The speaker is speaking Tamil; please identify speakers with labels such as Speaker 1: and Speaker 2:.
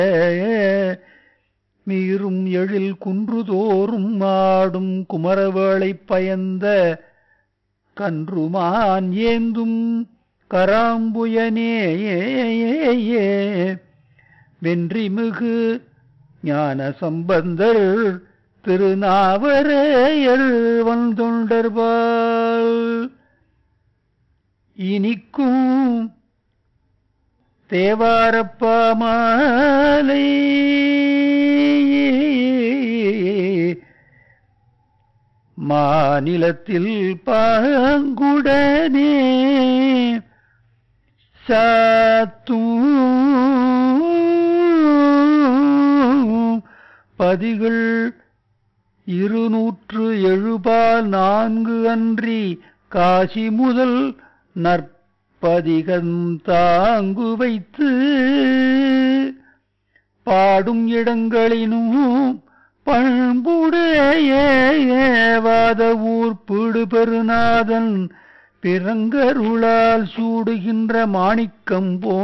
Speaker 1: மீறும் எழில் குன்றுதோறும் ஆடும் குமரவேளை பயந்த கன்றுமான் ஏந்தும் கராம்புயனே வென்றிமிகு ஞான சம்பந்தர் திருநாவரையர் வந்தொண்டர்பால் இனிக்கும் தேவாரப்பா மாலை மாநிலத்தில் பாங்குடனே சாத்தும் பதிகள் இருநூற்று எழுபால் நான்கு அன்றி காசி முதல் நற்பதிகம் தாங்கு வைத்து பாடும் இடங்களினும் பண்புடைய வாத ஊர் பிடுபெருநாதன் பிறங்கருளால் சூடுகின்ற மாணிக்கம் போ